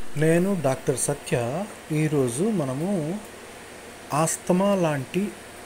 నేను డాక్టర్ సత్య ఈరోజు మనము ఆస్తమా లాంటి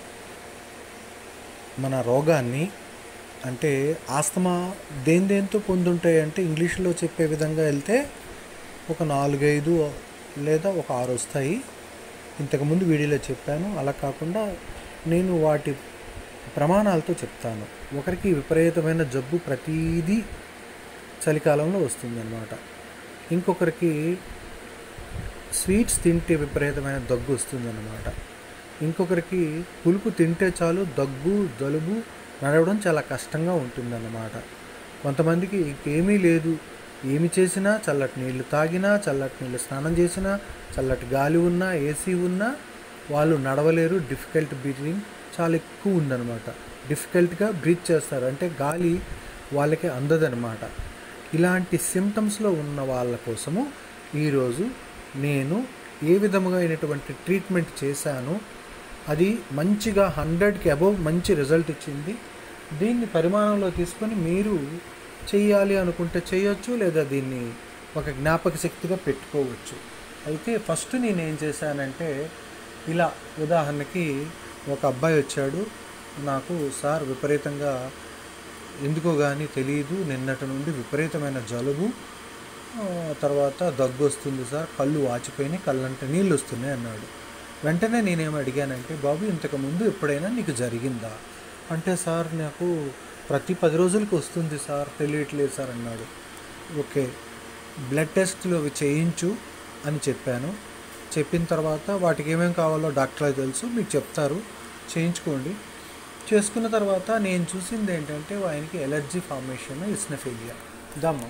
మన రోగాన్ని అంటే ఆస్తమా దేని దేంతో పొందుంటాయి అంటే ఇంగ్లీష్లో చెప్పే విధంగా వెళ్తే ఒక నాలుగైదు లేదా ఒక ఆరు వస్తాయి ఇంతకుముందు వీడియోలో చెప్పాను అలా కాకుండా నేను వాటి ప్రమాణాలతో చెప్తాను ఒకరికి విపరీతమైన జబ్బు ప్రతీదీ చలికాలంలో వస్తుందన్నమాట ఇంకొకరికి స్వీట్స్ తింటే విపరీతమైన దగ్గు వస్తుందన్నమాట ఇంకొకరికి పులుపు తింటే చాలు దగ్గు జలుబు నడవడం చాలా కష్టంగా ఉంటుందన్నమాట కొంతమందికి ఏమీ లేదు ఏమి చేసినా చల్లటి నీళ్లు తాగినా చల్లటి నీళ్ళు స్నానం చేసినా చల్లటి గాలి ఉన్నా ఏసీ ఉన్నా వాళ్ళు నడవలేరు డిఫికల్ట్ బ్రీతింగ్ చాలా ఎక్కువ ఉందన్నమాట డిఫికల్ట్గా బ్రీత్ చేస్తారు అంటే గాలి వాళ్ళకి అందదనమాట ఇలాంటి సిమ్టమ్స్లో ఉన్న వాళ్ళ కోసము ఈరోజు నేను ఏ విధముగా అయినటువంటి ట్రీట్మెంట్ చేశాను అది మంచిగా హండ్రెడ్కి అబవ్ మంచి రిజల్ట్ ఇచ్చింది దీన్ని పరిమాణంలో తీసుకొని మీరు చేయాలి అనుకుంటే చేయొచ్చు లేదా దీన్ని ఒక జ్ఞాపక శక్తిగా పెట్టుకోవచ్చు అయితే ఫస్ట్ నేను ఏం చేశానంటే ఇలా ఉదాహరణకి ఒక అబ్బాయి వచ్చాడు నాకు సార్ విపరీతంగా ఎందుకో కానీ తెలియదు నిన్నటి నుండి విపరీతమైన జలుబు ఆ, తర్వాత దగ్గు వస్తుంది సార్ కళ్ళు వాచిపోయినాయి కళ్ళంటే నీళ్ళు వస్తున్నాయి అన్నాడు వెంటనే నేనేం అడిగానంటే బాబు ఇంతకుముందు ఎప్పుడైనా నీకు జరిగిందా అంటే సార్ నాకు ప్రతి పది రోజులకి వస్తుంది సార్ తెలియట్లేదు సార్ అన్నాడు ఓకే బ్లడ్ టెస్ట్లు అవి చేయించు అని చెప్పాను చెప్పిన తర్వాత వాటికి ఏమేమి కావాలో డాక్టర్లకు తెలుసు మీకు చెప్తారు చేయించుకోండి చేసుకున్న తర్వాత నేను చూసింది ఏంటంటే ఆయనకి ఎలర్జీ ఫార్మేషన్ ఇస్నఫీలియా దమ్ము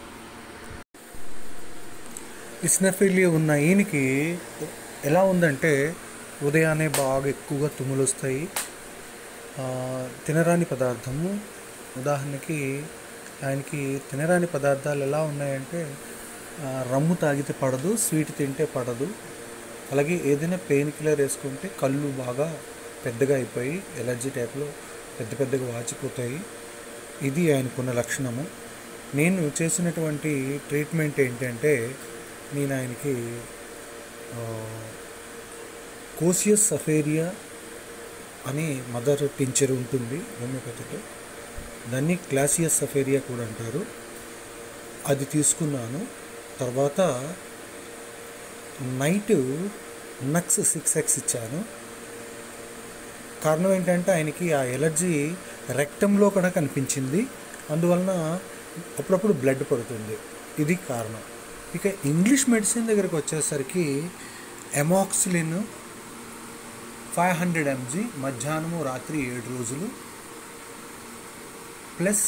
ఇస్నఫీలియా ఉన్న ఈయనకి ఎలా ఉందంటే ఉదయాన్నే బాగా ఎక్కువగా తుమ్ములు వస్తాయి ఆ, తినరాని పదార్థము ఉదాహరణకి ఆయనకి తినరాని పదార్థాలు ఎలా ఉన్నాయంటే ఆ, రమ్ము తాగితే పడదు స్వీట్ తింటే పడదు అలాగే ఏదైనా పెయిన్ కిల్లర్ వేసుకుంటే కళ్ళు బాగా పెద్దగా అయిపోయి ఎలర్జీ టైప్లో పెద్ద పెద్దగా వాచిపోతాయి ఇది ఆయనకున్న లక్షణము నేను చేసినటువంటి ట్రీట్మెంట్ ఏంటంటే నేను ఆయనకి ఆ, కోసియస్ సఫేరియా అని మదర్ టించర్ ఉంటుంది హోమియోపతిలో దాన్ని క్లాసియస్ సఫేరియా కూడా అంటారు అది తీసుకున్నాను తర్వాత నైట్ నక్స్ సిక్స్ ఎక్స్ ఇచ్చాను కారణం ఏంటంటే ఆయనకి ఆ ఎలర్జీ రెక్టంలో కూడా కనిపించింది అందువలన అప్పుడప్పుడు బ్లడ్ పడుతుంది ఇది కారణం ఇక ఇంగ్లీష్ మెడిసిన్ దగ్గరికి వచ్చేసరికి ఎమాక్సిలిన్ ఫైవ్ హండ్రెడ్ ఎంజీ మధ్యాహ్నము రాత్రి ఏడు రోజులు ప్లస్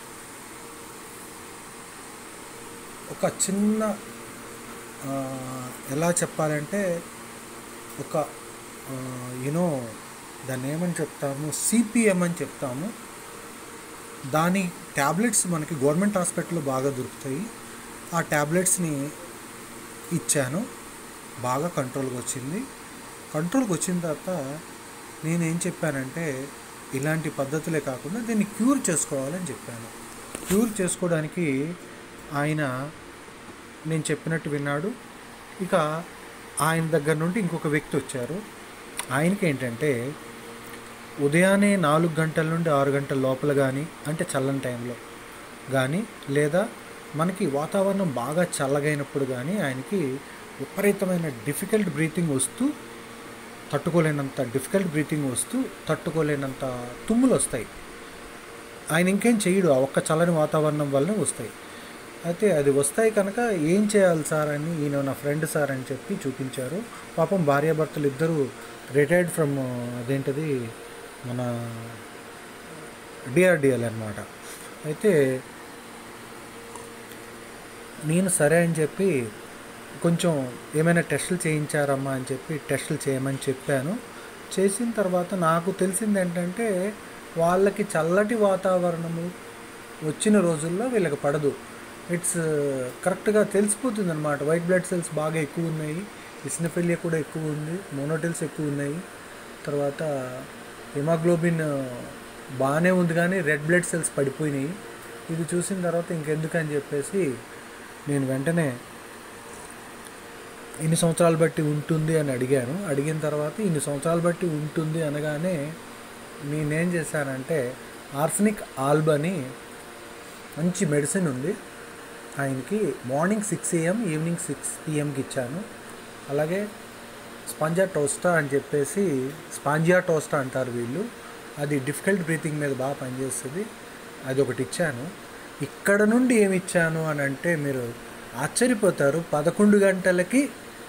ఒక చిన్న ఆ, ఎలా చెప్పాలంటే ఒక యూనో దాన్ని ఏమని చెప్తాము సిపిఎం అని చెప్తాము దాని ట్యాబ్లెట్స్ మనకి గవర్నమెంట్ హాస్పిటల్లో బాగా దొరుకుతాయి ఆ ట్యాబ్లెట్స్ని ఇచ్చాను బాగా కంట్రోల్కి వచ్చింది కంట్రోల్కి వచ్చిన తర్వాత నేనేం చెప్పానంటే ఇలాంటి పద్ధతులే కాకుండా దీన్ని క్యూర్ చేసుకోవాలని చెప్పాను క్యూర్ చేసుకోవడానికి ఆయన నేను చెప్పినట్టు విన్నాడు ఇక ఆయన దగ్గర నుండి ఇంకొక వ్యక్తి వచ్చారు ఆయనకి ఏంటంటే ఉదయాన్నే నాలుగు గంటల నుండి ఆరు గంటల లోపల కానీ అంటే చల్లని టైంలో కానీ లేదా మనకి వాతావరణం బాగా చల్లగైనప్పుడు కానీ ఆయనకి విపరీతమైన డిఫికల్ట్ బ్రీతింగ్ వస్తూ తట్టుకోలేనంత డిఫికల్ట్ బ్రీతింగ్ వస్తూ తట్టుకోలేనంత తుమ్ములు వస్తాయి ఆయన ఇంకేం చేయడు ఆ ఒక్క చల్లని వాతావరణం వల్లనే వస్తాయి అయితే అది వస్తాయి కనుక ఏం చేయాలి సార్ అని ఈయన నా ఫ్రెండ్ సార్ అని చెప్పి చూపించారు పాపం భార్యాభర్తలు ఇద్దరు రిటైర్డ్ ఫ్రమ్ అదేంటది మన డిఆర్డిఎల్ అనమాట అయితే నేను సరే అని చెప్పి కొంచెం ఏమైనా టెస్టులు చేయించారమ్మా అని చెప్పి టెస్టులు చేయమని చెప్పాను చేసిన తర్వాత నాకు తెలిసింది ఏంటంటే వాళ్ళకి చల్లటి వాతావరణము వచ్చిన రోజుల్లో వీళ్ళకి పడదు ఇట్స్ కరెక్ట్గా తెలిసిపోతుంది అనమాట వైట్ బ్లడ్ సెల్స్ బాగా ఎక్కువ ఉన్నాయి ఇస్నఫెలియా కూడా ఎక్కువ ఉంది మోనోటిల్స్ ఎక్కువ ఉన్నాయి తర్వాత హిమాగ్లోబిన్ బాగానే ఉంది కానీ రెడ్ బ్లడ్ సెల్స్ పడిపోయినాయి ఇది చూసిన తర్వాత ఇంకెందుకని చెప్పేసి నేను వెంటనే ఇన్ని సంవత్సరాలు బట్టి ఉంటుంది అని అడిగాను అడిగిన తర్వాత ఇన్ని సంవత్సరాలు బట్టి ఉంటుంది అనగానే నేనేం చేశానంటే ఆర్సనిక్ ఆల్బ్ అని మంచి మెడిసిన్ ఉంది ఆయనకి morning six AM evening six పిఎంకి ఇచ్చాను అలాగే స్పాంజా టోస్టా అని చెప్పేసి స్పాంజియా టోస్టా అంటారు వీళ్ళు అది డిఫికల్ట్ బ్రీతింగ్ మీద బాగా పనిచేస్తుంది అది ఒకటి ఇచ్చాను ఇక్కడ నుండి ఏమి ఇచ్చాను అని అంటే మీరు ఆశ్చర్యపోతారు పదకొండు గంటలకి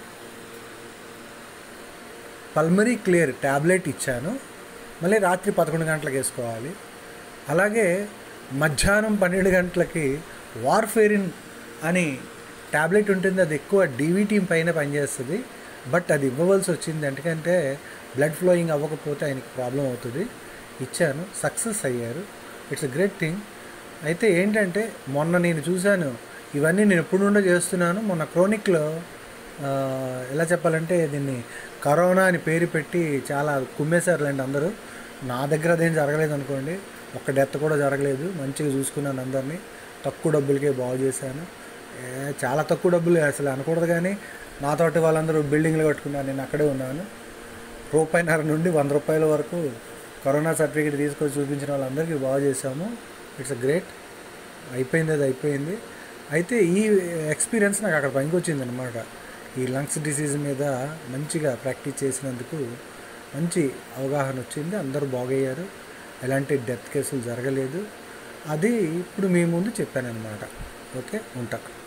పల్మరీ క్లియర్ ట్యాబ్లెట్ ఇచ్చాను మళ్ళీ రాత్రి పదకొండు గంటలకు వేసుకోవాలి అలాగే మధ్యాహ్నం పన్నెండు గంటలకి వార్ఫేరిన్ అని ట్యాబ్లెట్ ఉంటుంది అది ఎక్కువ డీవీటీ పైన పనిచేస్తుంది బట్ అది ఇవ్వవలసి వచ్చింది ఎందుకంటే బ్లడ్ ఫ్లోయింగ్ అవ్వకపోతే ఆయనకి ప్రాబ్లం అవుతుంది ఇచ్చాను సక్సెస్ అయ్యారు ఇట్స్ అ గ్రేట్ థింగ్ అయితే ఏంటంటే మొన్న నేను చూశాను ఇవన్నీ నేను ఎప్పుడు నుండో చేస్తున్నాను మొన్న క్రోనిక్లో ఆ, ఎలా చెప్పాలంటే దీన్ని కరోనా అని పేరు పెట్టి చాలా కుమ్మేశారులేండి అందరూ నా దగ్గర అదేం జరగలేదు అనుకోండి ఒక్క డెత్ కూడా జరగలేదు మంచిగా చూసుకున్నాను అందరినీ తక్కువ డబ్బులకే బాగు చేశాను ఏ, చాలా తక్కువ డబ్బులు అసలు అనకూడదు కానీ నాతోటి వాళ్ళందరూ బిల్డింగ్లు కట్టుకున్నారు నేను అక్కడే ఉన్నాను రూపాయిన్నర నుండి వంద రూపాయల వరకు కరోనా సర్టిఫికేట్ తీసుకొని చూపించిన వాళ్ళందరికీ బాగు చేశాము ఇట్స్ అ గ్రేట్ అయిపోయింది అది అయిపోయింది అయితే ఈ ఎక్స్పీరియన్స్ నాకు అక్కడ పనికొచ్చింది అనమాట ఈ లంగ్స్ డిసీజ్ మీద మంచిగా ప్రాక్టీస్ చేసినందుకు మంచి అవగాహన వచ్చింది అందరూ బాగయ్యారు ఎలాంటి డెత్ కేసులు జరగలేదు అది ఇప్పుడు మీ ముందు చెప్పాను అనమాట ఓకే ఉంటా